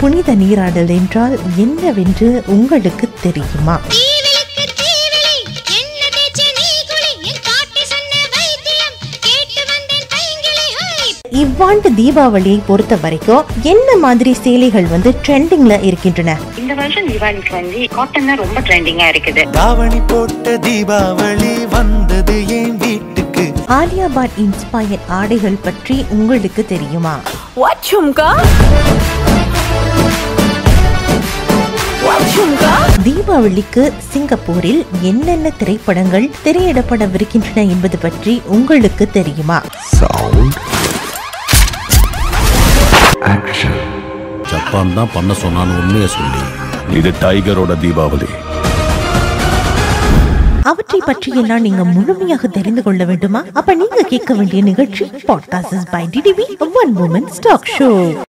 புனித நீராடல் என்றால் என்னவென்று உங்களுக்கு தெரியுமா தீவிலிக்கு தீவிலி என்ன தேய்ச்ச நீ குளி என் பாட்டி சொன்ன வைத்தியம் கேட்டு வந்தேன் பைங்கிளி ஹோய் இவ்வாண்டு தீபாவளியை பொறுத்த வரைக்கும் என்ன மாதிரி சேலைகள் வந்து ட்ரெண்டிங்ல இருக்கின்றன இந்த வருஷம் தீபாவளிக்கு வந்து காட்டன் தான் ரொம்ப ட்ரெண்டிங்கா இருக்குது தாவணி போட்ட தீபாவளி வந்தது என் வீட்டுக்கு ஆலியா பாட் இன்ஸ்பயர் ஆடைகள் பற்றி உங்களுக்கு தெரியுமா What chumka? What chumka? தீபாவளிக்கு சிங்கப்பூரில் என்னென்ன திரைப்படங்கள் திரையிடப்படவிருக்கின்றன என்பது பற்றி உங்களுக்கு தெரியுமா ஜப்பான் தான் பண்ண சொன்னான்னு உண்மையை சொல்லி இது டைகரோட தீபாவளி அவற்றை பற்றி எல்லாம் நீங்க முழுமையாக தெரிந்து கொள்ள வேண்டுமா அப்ப நீங்க கேட்க வேண்டிய நிகழ்ச்சி podcast by TTV one moment stock show